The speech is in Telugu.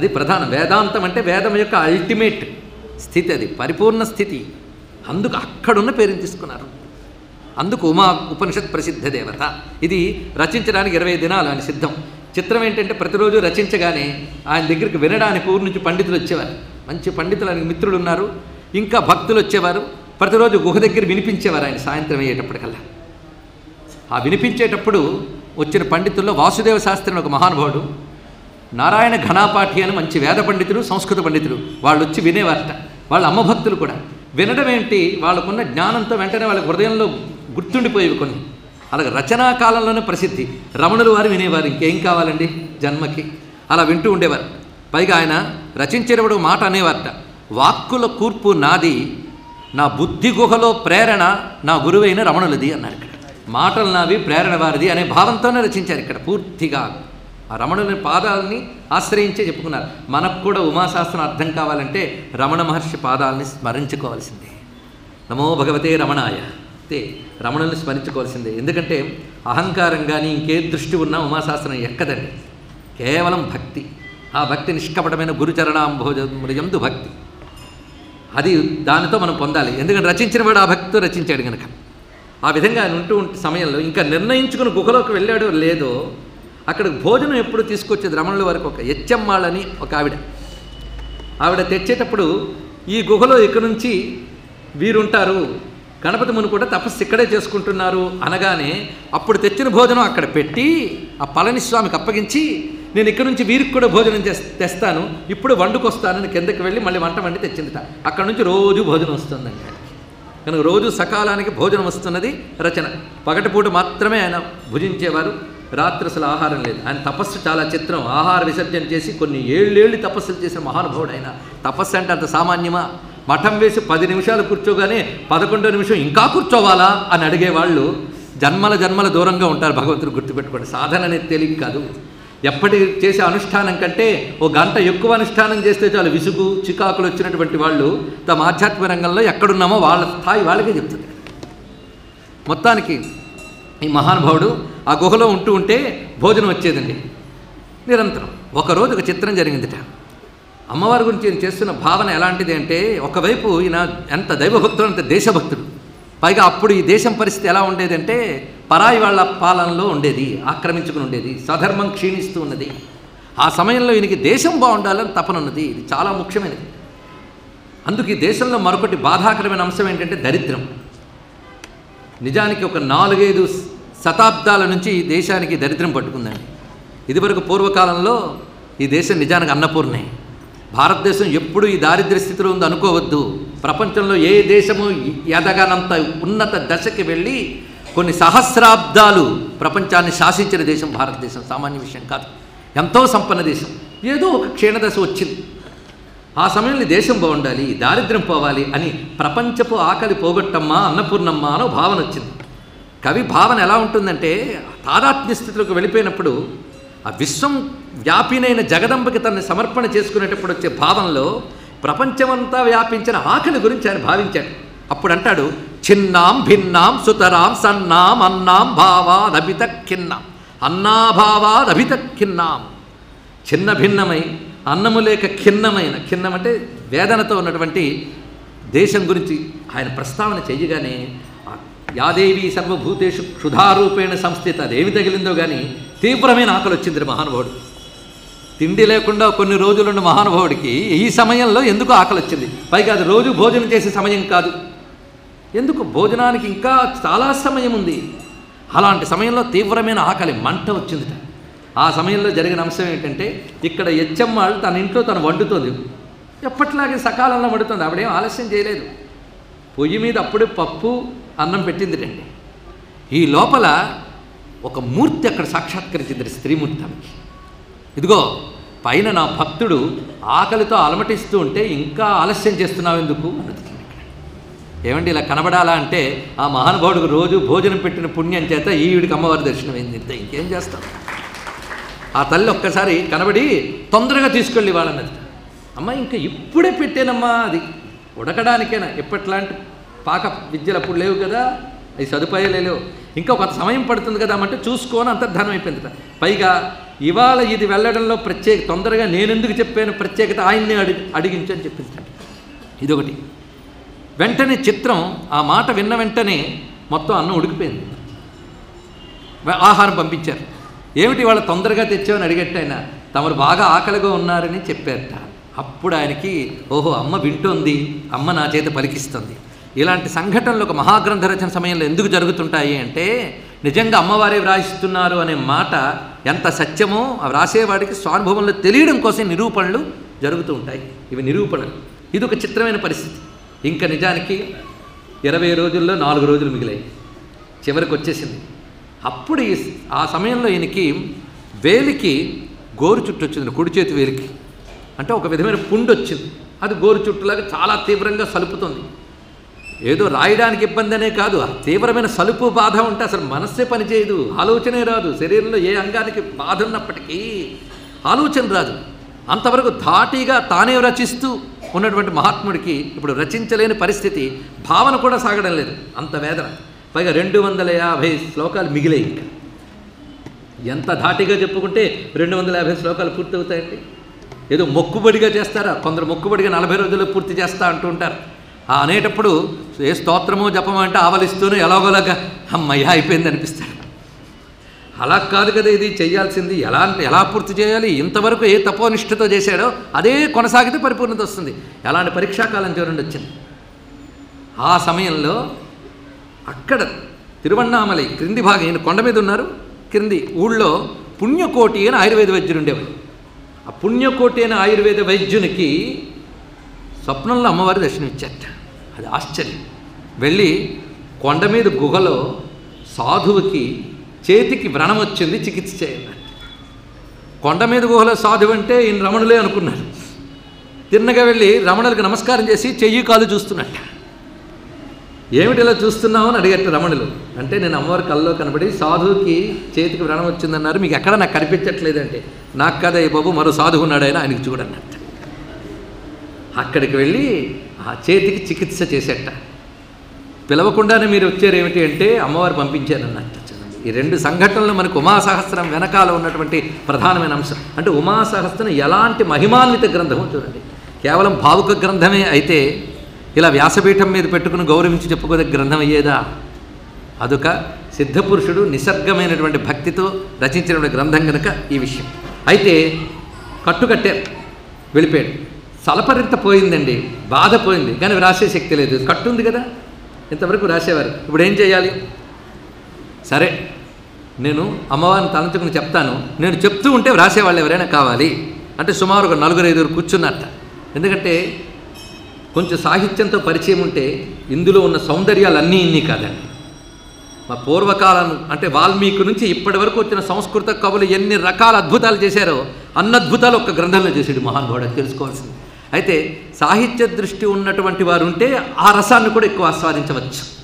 అది ప్రధానం వేదాంతం అంటే వేదం యొక్క అల్టిమేట్ స్థితి అది పరిపూర్ణ స్థితి అందుకు అక్కడున్న పేరుని తీసుకున్నారు అందుకు ఉమా ఉపనిషత్ ప్రసిద్ధ దేవత ఇది రచించడానికి ఇరవై దినాలు ఆయన సిద్ధం చిత్రం ఏంటంటే ప్రతిరోజు రచించగానే ఆయన దగ్గరికి వినడానికి ఊరు నుంచి పండితులు వచ్చేవారు మంచి పండితులు ఆయనకి మిత్రులు ఉన్నారు ఇంకా భక్తులు వచ్చేవారు ప్రతిరోజు గుహ దగ్గర వినిపించేవారు ఆయన సాయంత్రం అయ్యేటప్పటికల్లా ఆ వినిపించేటప్పుడు వచ్చిన పండితుల్లో వాసుదేవ శాస్త్రి అని ఒక మహానుభావుడు నారాయణ ఘనాపాఠి అని మంచి వేద పండితులు సంస్కృత పండితులు వాళ్ళు వచ్చి వినేవారట వాళ్ళ అమ్మ భక్తులు కూడా వినడం ఏంటి వాళ్ళకున్న జ్ఞానంతో వెంటనే వాళ్ళ హృదయంలో గుర్తుండిపోయేవి కొన్ని అలాగే రచనా కాలంలోనే ప్రసిద్ధి రమణులు వారు వినేవారు ఇంకేం కావాలండి జన్మకి అలా వింటూ ఉండేవారు పైగా ఆయన రచించేటప్పుడు ఒక మాట అనేవారట వాక్కుల కూర్పు నాది నా బుద్ధి గుహలో ప్రేరణ నా గురువైన రమణులది అన్నారు ఇక్కడ మాటలు నావి ప్రేరణ వారిది అనే భావంతోనే రచించారు ఇక్కడ పూర్తిగా ఆ రమణుని పాదాలని ఆశ్రయించే చెప్పుకున్నారు మనకు కూడా ఉమాశాస్త్రం అర్థం కావాలంటే రమణ మహర్షి పాదాలని స్మరించుకోవాల్సిందే నమో భగవతే రమణాయ అయితే రమణుల్ని స్మరించుకోవాల్సిందే ఎందుకంటే అహంకారం కానీ ఇంకే దృష్టి ఉన్నా ఉమాశాస్త్రం ఎక్కదండి కేవలం భక్తి ఆ భక్తి నిష్కపటమైన గురుచరణాంభోజందు భక్తి అది దానితో మనం పొందాలి ఎందుకంటే రచించిన వాడు ఆ భక్తితో రచించాడు కనుక ఆ విధంగా ఆయన ఉంటూ ఉంటే సమయంలో ఇంకా నిర్ణయించుకుని గుహలోకి వెళ్ళాడో లేదో అక్కడ భోజనం ఎప్పుడు తీసుకొచ్చేది రమణుల వరకు ఒక ఎచ్చమ్మాళ్ళని ఒక ఆవిడ ఆవిడ తెచ్చేటప్పుడు ఈ గుహలో ఇక్కడ నుంచి వీరుంటారు గణపతి ముని కూడా తపస్సు ఇక్కడే చేసుకుంటున్నారు అనగానే అప్పుడు తెచ్చిన భోజనం అక్కడ పెట్టి ఆ పళనిస్వామికి అప్పగించి నేను ఇక్కడ నుంచి వీరికి కూడా భోజనం చేస్- తెస్తాను ఇప్పుడు వండుకొస్తానని కిందకి వెళ్ళి మళ్ళీ వంట వండి తెచ్చిందిట అక్కడ నుంచి రోజు భోజనం వస్తుందండి కనుక రోజు సకాలానికి భోజనం వస్తున్నది రచన పగటిపూట మాత్రమే ఆయన భుజించేవారు రాత్రి అసలు ఆహారం లేదు ఆయన తపస్సు చాలా చిత్రం ఆహార విసర్జన చేసి కొన్ని ఏళ్ళేళ్ళు తపస్సులు చేసిన మహానుభావుడు ఆయన తపస్సు అంటే అంత సామాన్యమా మఠం వేసి పది నిమిషాలు కూర్చోగానే పదకొండో నిమిషం ఇంకా కూర్చోవాలా అని అడిగేవాళ్ళు జన్మల జన్మల దూరంగా ఉంటారు భగవంతుడు గుర్తుపెట్టుకోండి సాధన అనేది తేలిక కాదు ఎప్పటి చేసే అనుష్ఠానం కంటే ఓ గంట ఎక్కువ అనుష్ఠానం చేస్తే చాలు విసుగు చికాకులు వచ్చినటువంటి వాళ్ళు తమ ఆధ్యాత్మిక రంగంలో ఎక్కడున్నామో వాళ్ళ స్థాయి వాళ్ళకే చెప్తుంది మొత్తానికి ఈ మహానుభావుడు ఆ గుహలో ఉంటూ ఉంటే భోజనం వచ్చేదండి నిరంతరం ఒకరోజు ఒక చిత్రం జరిగిందిట అమ్మవారి గురించి ఈయన చేస్తున్న భావన ఎలాంటిది అంటే ఒకవైపు ఈయన ఎంత దైవభక్తుడు అంత దేశభక్తుడు పైగా అప్పుడు ఈ దేశం పరిస్థితి ఎలా ఉండేది అంటే పరాయి వాళ్ళ పాలనలో ఉండేది ఆక్రమించుకుని ఉండేది స్వధర్మం క్షీణిస్తూ ఉన్నది ఆ సమయంలో ఈయనకి దేశం బాగుండాలని తపన ఉన్నది ఇది చాలా ముఖ్యమైనది అందుకు ఈ దేశంలో మరొకటి బాధాకరమైన అంశం ఏంటంటే దరిద్రం నిజానికి ఒక నాలుగైదు శతాబ్దాల నుంచి ఈ దేశానికి దరిద్రం పట్టుకుందండి ఇదివరకు పూర్వకాలంలో ఈ దేశం నిజానికి అన్నపూర్ణే భారతదేశం ఎప్పుడు ఈ దారిద్ర్య స్థితిలో ఉంది అనుకోవద్దు ప్రపంచంలో ఏ దేశము ఎదగనంత ఉన్నత దశకి వెళ్ళి కొన్ని సహస్రాబ్దాలు ప్రపంచాన్ని శాసించిన దేశం భారతదేశం సామాన్య విషయం కాదు ఎంతో సంపన్న దేశం ఏదో ఒక క్షీణదశ వచ్చింది ఆ సమయంలో ఈ దేశం బాగుండాలి ఈ దారిద్ర్యం పోవాలి అని ప్రపంచపు ఆకలి పోగొట్టమ్మా అన్నపూర్ణమ్మ అనో భావన వచ్చింది కవి భావన ఎలా ఉంటుందంటే తాదాత్మ్య స్థితిలోకి వెళ్ళిపోయినప్పుడు ఆ విశ్వం వ్యాపినైన జగదంబకి తనని సమర్పణ చేసుకునేటప్పుడు వచ్చే భావంలో ప్రపంచమంతా వ్యాపించిన ఆకలి గురించి ఆయన భావించాడు అప్పుడు అంటాడు చిన్నాం భిన్నాం సుతరాం సన్నాం అన్నాం భావాదభిత ఖిన్నాం అన్నాభావాదభిత ఖిన్నాం చిన్న భిన్నమై అన్నము లేక ఖిన్నమైన ఖిన్నం అంటే వేదనతో ఉన్నటువంటి దేశం గురించి ఆయన ప్రస్తావన చేయగానే ఆ యాదేవి సర్వభూతేషు క్షుధారూపేణ సంస్థిత అదేమి తగిలిందో కానీ తీవ్రమైన ఆకలి వచ్చింది మహానుభావుడు తిండి లేకుండా కొన్ని రోజులున్న మహానుభావుడికి ఈ సమయంలో ఎందుకు ఆకలి వచ్చింది పైగా అది రోజు భోజనం చేసే సమయం కాదు ఎందుకు భోజనానికి ఇంకా చాలా సమయం ఉంది అలాంటి సమయంలో తీవ్రమైన ఆకలి మంట వచ్చిందిట ఆ సమయంలో జరిగిన అంశం ఏంటంటే ఇక్కడ ఎచ్చమ్మాళ్ళు తన ఇంట్లో తను వండుతోంది ఎప్పటిలాగే సకాలంలో వండుతుంది ఆవిడేం ఆలస్యం చేయలేదు పొయ్యి మీద అప్పుడే పప్పు అన్నం పెట్టిందిటండి ఈ లోపల ఒక మూర్తి అక్కడ సాక్షాత్కరించింది స్త్రీమూర్తి ఆమెకి ఇదిగో పైన నా భక్తుడు ఆకలితో అలమటిస్తూ ఉంటే ఇంకా ఆలస్యం చేస్తున్నావు ఎందుకు అన్నది ఇక్కడ ఏమండి ఇలా కనబడాలా అంటే ఆ మహానుభావుడికి రోజు భోజనం పెట్టిన పుణ్యం చేత ఈవిడికి అమ్మవారి దర్శనం అయింది ఇంతే ఇంకేం చేస్తాం ఆ తల్లి ఒక్కసారి కనబడి తొందరగా తీసుకెళ్ళి వాళ్ళన్నది అమ్మ ఇంకా ఇప్పుడే పెట్టానమ్మా అది ఉడకడానికేనా ఎప్పట్లాంటి పాక విద్యలు అప్పుడు లేవు కదా అవి సదుపాయాలే లేవు ఇంకా కొంత సమయం పడుతుంది కదా అంటే చూసుకొని అంతర్ధానం అయిపోయింది పైగా ఇవాళ ఇది వెళ్ళడంలో ప్రత్యేక తొందరగా నేనెందుకు చెప్పాను ప్రత్యేకత ఆయన్నే అడిగి అడిగించని చెప్పించాడు ఇదొకటి వెంటనే చిత్రం ఆ మాట విన్న వెంటనే మొత్తం అన్నం ఉడికిపోయింది వా- ఆహారం పంపించారు ఏమిటి వాళ్ళ తొందరగా తెచ్చామని అడిగట్టు ఆయన తమరు బాగా ఆకలిగా ఉన్నారని చెప్పారట అప్పుడు ఆయనకి ఓహో అమ్మ వింటోంది అమ్మ నా చేత పలికిస్తుంది ఇలాంటి సంఘటనలు ఒక మహాగ్రంథ రచన సమయంలో ఎందుకు జరుగుతుంటాయి అంటే నిజంగా అమ్మవారే వ్రాయిస్తున్నారు అనే మాట ఎంత సత్యమో ఆ వ్రాసేవాడికి స్వానుభవంలో తెలియడం కోసం నిరూపణలు జరుగుతూ ఉంటాయి ఇవి నిరూపణలు ఇది ఒక చిత్రమైన పరిస్థితి ఇంకా నిజానికి ఇరవై రోజుల్లో నాలుగు రోజులు మిగిలాయి చివరికి వచ్చేసింది అప్పుడు ఈ- ఆ సమయంలో ఈయనకి వేలికి గోరు చుట్టు వచ్చింది కుడి చేతి వేలికి అంటే ఒక విధమైన పుండు వచ్చింది అది గోరు చుట్టులాగా చాలా తీవ్రంగా సలుపుతుంది ఏదో రాయడానికి ఇబ్బంది అనే కాదు ఆ తీవ్రమైన సలుపు బాధ ఉంటే అసలు మనస్సే పనిచేయదు ఆలోచనే రాదు శరీరంలో ఏ అంగానికి బాధ ఉన్నప్పటికీ ఆలోచన రాదు అంతవరకు ధాటిగా తానే రచిస్తూ ఉన్నటువంటి మహాత్ముడికి ఇప్పుడు రచించలేని పరిస్థితి భావన కూడా సాగడం లేదు అంత వేదన పైగా రెండు వందల యాభై శ్లోకాలు మిగిలాయి ఇంకా ఎంత ధాటిగా చెప్పుకుంటే రెండు వందల యాభై శ్లోకాలు పూర్తవుతాయండి ఏదో మొక్కుబడిగా చేస్తారా కొందరు మొక్కుబడిగా నలభై రోజుల్లో పూర్తి చేస్తా అంటూ ఉంటారు ఆ అనేటప్పుడు ఏ స్తోత్రమో జపమో అంటే ఆవలిస్తూనే ఎలాగోలాగా అమ్మయ్య అయిపోయింది అనిపిస్తాడు అలా కాదు కదా ఇది చేయాల్సింది ఎలా అంటే ఎలా పూర్తి చేయాలి ఇంతవరకు ఏ తపోనిష్ఠతో చేశాడో అదే కొనసాగితే పరిపూర్ణత వస్తుంది ఎలాంటి పరీక్షాకాలం చూడండి వచ్చింది ఆ సమయంలో అక్కడ తిరువണ്ണామలై క్రింది భాగం ఈయన కొండ మీద ఉన్నారు క్రింది ఊళ్ళో పుణ్యకోటి అని ఆయుర్వేద వైద్యుడు ఉండేవాడు ఆ పుణ్యకోటి అయిన ఆయుర్వేద వైద్యునికి స్వప్నంలో అమ్మవారి దర్శనమిచ్చారట అది ఆశ్చర్యం వెళ్ళి కొండ మీద గుహలో సాధువుకి చేతికి వ్రణం వచ్చింది చికిత్స చేయాలి కొండ మీద గుహలో సాధువు అంటే ఈయన రమణులే అనుకున్నారు తిన్నగా వెళ్ళి రమణులకు నమస్కారం చేసి చెయ్యి కాలు చూస్తున్నట్ట ఏమిటి ఇలా చూస్తున్నావు అని అడిగట్టు రమణులు అంటే నేను అమ్మవారి కల్లో కనబడి సాధువుకి చేతికి వ్రణం వచ్చిందన్నారు మీకు ఎక్కడ నాకు కనిపించట్లేదంటే నాకు కదా ఈ బాబు మరో సాధువు ఉన్నాడు ఆయన ఆయనకి చూడన్నట్టు అక్కడికి వెళ్ళి ఆ చేతికి చికిత్స చేసేట పిలవకుండానే మీరు వచ్చారు ఏమిటి అంటే అమ్మవారు పంపించారన్నట్టు ఈ రెండు సంఘటనలు మనకు ఉమాసహస్రం వెనకాల ఉన్నటువంటి ప్రధానమైన అంశం అంటే ఉమాసహస్రం ఎలాంటి మహిమాన్విత గ్రంథమో చూడండి కేవలం భావుక గ్రంథమే అయితే ఇలా వ్యాసపీఠం మీద పెట్టుకుని గౌరవించి చెప్పుకోదగ్గ గ్రంథం అయ్యేదా అదొక సిద్ధపురుషుడు నిసర్గమైనటువంటి భక్తితో రచించినటువంటి గ్రంథం కనుక ఈ విషయం అయితే కట్టుకట్టారు వెళ్ళిపోయాడు సలపరింత పోయిందండి బాధ పోయింది కానీ రాసే శక్తి లేదు కట్టుంది కదా ఇంతవరకు రాసేవారు ఇప్పుడు ఏం చేయాలి సరే నేను అమ్మవారిని తలంచుకుని చెప్తాను నేను చెప్తూ ఉంటే వ్రాసేవాళ్ళు ఎవరైనా కావాలి అంటే సుమారు ఒక నలుగురు ఐదుగురు కూర్చున్నట్ట ఎందుకంటే కొంచెం సాహిత్యంతో పరిచయం ఉంటే ఇందులో ఉన్న సౌందర్యాలన్నీ ఇన్ని కాదండి మా పూర్వకాలం అంటే వాల్మీకి నుంచి ఇప్పటి వరకు వచ్చిన సంస్కృత కవులు ఎన్ని రకాల అద్భుతాలు చేశారో అన్నద్భుతాలు ఒక గ్రంథంలో చేసాడు మహానుభావుడు అది తెలుసుకోవాల్సింది అయితే సాహిత్య దృష్టి ఉన్నటువంటి వారు ఉంటే ఆ రసాన్ని కూడా ఎక్కువ ఆస్వాదించవచ్చు